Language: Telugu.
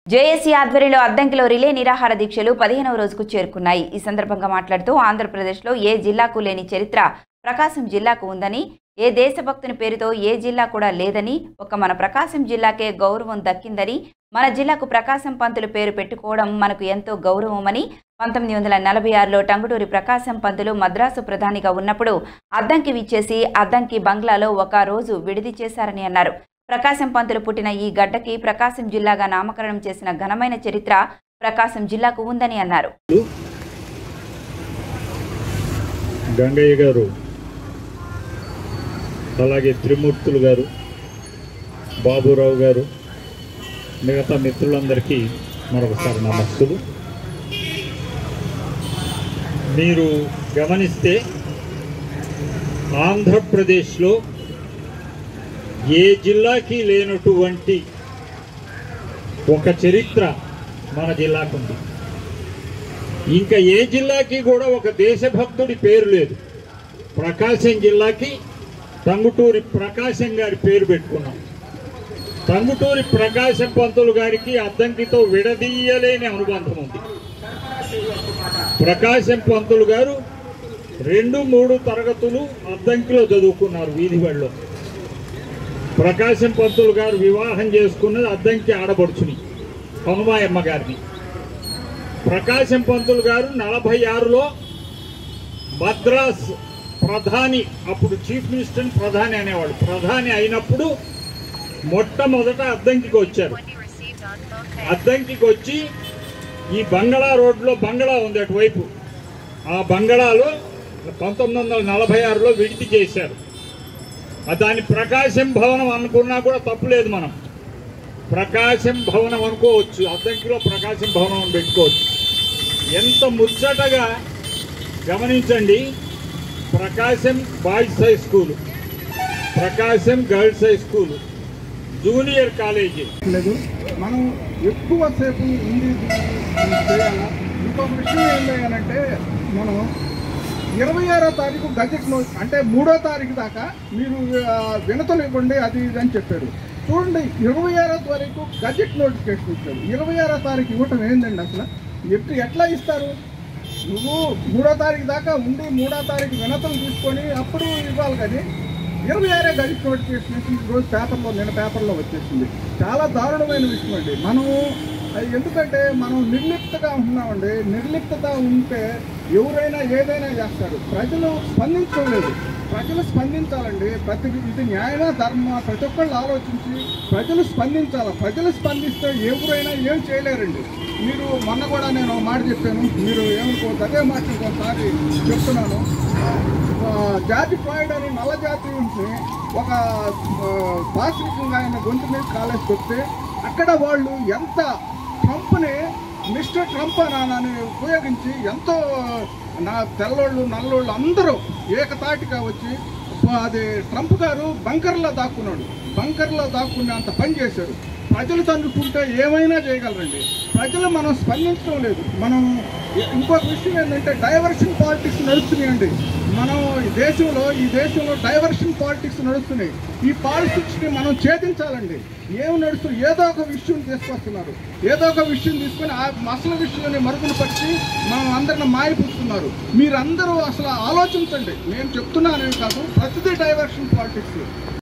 జేఏసీ ఆధ్వర్యంలో అద్దంకిలో రిలే నిరాహార దీక్షలు పదిహేనవ రోజుకు చేరుకున్నాయి ఈ సందర్భంగా మాట్లాడుతూ ఆంధ్రప్రదేశ్లో ఏ జిల్లాకు లేని చరిత్ర ప్రకాశం జిల్లాకు ఉందని ఏ దేశభక్తుని పేరుతో ఏ జిల్లా కూడా లేదని ఒక మన ప్రకాశం జిల్లాకే గౌరవం దక్కిందని మన జిల్లాకు ప్రకాశం పంతులు పేరు పెట్టుకోవడం మనకు ఎంతో గౌరవమని పంతొమ్మిది వందల నలభై ఆరులో టంగుటూరి ప్రకాశం పంతులు మద్రాసు ప్రధానిగా ఉన్నప్పుడు అద్దంకి విచ్చేసి అద్దంకి బంగ్లాలో ఒక రోజు విడిది చేశారని అన్నారు ప్రకాశం పంతులు పుట్టిన ఈ గడ్డకి ప్రకాశం జిల్లాగా నామకరణం చేసిన ఘనమైన చరిత్ర ప్రకాశం జిల్లాకు ఉందని అన్నారు గంగయ్య గారు అలాగే త్రిమూర్తులు గారు బాబురావు గారు మిగతా మిత్రులందరికీ మరొకసారి నమస్తులు మీరు గమనిస్తే ఆంధ్రప్రదేశ్లో ఏ జిల్లాకి లేనటువంటి ఒక చరిత్ర మన జిల్లాకుంది ఇంకా ఏ జిల్లాకి కూడా ఒక దేశభక్తుడి పేరు లేదు ప్రకాశం జిల్లాకి టంగుటూరి ప్రకాశం గారి పేరు పెట్టుకున్నాం టంగుటూరి ప్రకాశం పంతులు గారికి అద్దంకితో విడదీయలేని అనుబంధం ఉంది ప్రకాశం పంతులు గారు రెండు మూడు తరగతులు అద్దంకిలో చదువుకున్నారు వీధిబడిలో ప్రకాశం పంతులు గారు వివాహం చేసుకున్నది అద్దంకి ఆడబడుచుని హనుమాయమ్మ గారిని ప్రకాశం పంతులు గారు నలభై ఆరులో మద్రాస్ ప్రధాని అప్పుడు చీఫ్ మినిస్టర్ ప్రధాని అనేవాడు ప్రధాని అయినప్పుడు మొట్టమొదట అద్దంకికి వచ్చారు అద్దంకికి వచ్చి ఈ బంగళా రోడ్లో బంగళా ఉంది అటువైపు ఆ బంగళాలో పంతొమ్మిది వందల నలభై ఆరులో విడితి చేశారు ఆ దాని ప్రకాశం భవనం అనుకున్నా కూడా తప్పులేదు మనం ప్రకాశం భవనం అనుకోవచ్చు అద్దంకిలో ప్రకాశం భవనం అని పెట్టుకోవచ్చు ఎంత ముచ్చటగా గమనించండి Prakasam boys high school Prakasam girls high school junior college లేదు మనం ఎక్కువసేపు ఉండి చేయాలా ఇంకొక విషయం ఏంటంటే మనం ఇరవై ఆరో తారీఖు గజెట్ నో అంటే మూడో తారీఖు దాకా మీరు ఆ, వినతులు ఇవ్వండి అది ఇది అని చెప్పారు చూడండి ఇరవై ఆరో తారీఖు గజెట్ నోటిఫికేషన్ ఇచ్చారు ఇరవై ఆరో తారీఖు ఇవ్వటం ఏంటండి అసలు ఎట్లా ఎట్లా ఇస్తారు నువ్వు మూడో తారీఖు దాకా ఉండి మూడో తారీఖు వినతులు తీసుకొని అప్పుడు ఇవ్వాలి కానీ ఇరవై ఆరే గడిచి నోటిఫికేషన్ వేసి ఈ రోజు పేపర్లో నిన్న పేపర్లో వచ్చేసింది చాలా దారుణమైన విషయం అండి మనం అది ఎందుకంటే మనం నిర్లిప్తగా ఉంటున్నామండి నిర్లిప్తత ఉంటే ఎవరైనా ఏదైనా చేస్తారు ప్రజలు స్పందించడం లేదు ప్రజలు స్పందించాలండి ప్రతి ఇది న్యాయమా ధర్మ ప్రతి ఒక్కళ్ళు ఆలోచించి ప్రజలు స్పందించాలి ప్రజలు స్పందిస్తే ఎవరైనా ఏం చేయలేరండి మీరు మొన్న కూడా నేను ఒక మాట చెప్పాను మీరు ఏమనుకోవద్దు అదే మాట ఇంకోసారి చెప్తున్నాను ఆ, జాతి ఫ్రాయిడ్ అని నల్ల జాతి ఉంటే ఒక ఆ, పాశ్వికంగా ఆయన గొంతు మీద కాలేసి కొడితే అక్కడ వాళ్ళు ఎంత ట్రంప్ని మిస్టర్ ట్రంప్ అని ఉపయోగించి ఎంతో నా తెల్లోళ్ళు నల్లోళ్ళు అందరూ ఏకతాటిగా వచ్చి అది ట్రంప్ గారు బంకర్లో దాక్కున్నాడు బంకర్లో దాక్కునే అంత పని చేశారు ప్రజలు తన్నుకుంటే ఏమైనా చేయగలరండి ప్రజలు మనం స్పందించడం లేదు మనం ఇంకొక విషయం ఏంటంటే డైవర్షన్ పాలిటిక్స్ నడుస్తున్నాయండి మనం ఈ దేశంలో ఈ దేశంలో డైవర్షన్ పాలిటిక్స్ నడుస్తున్నాయి ఈ పాలిటిక్స్ని మనం ఛేదించాలండి ఏం నడుస్తుంది ఏదో ఒక విషయం తీసుకొస్తున్నారు ఏదో ఒక విషయం తీసుకొని ఆ అసలు విషయాన్ని మరుగున పట్టి మనం అందరిని మాయపుస్తున్నారు మీరందరూ అసలు ఆలోచించండి నేను చెప్తున్నానని కాదు ప్రతిదీ డైవర్షన్ పాలిటిక్స్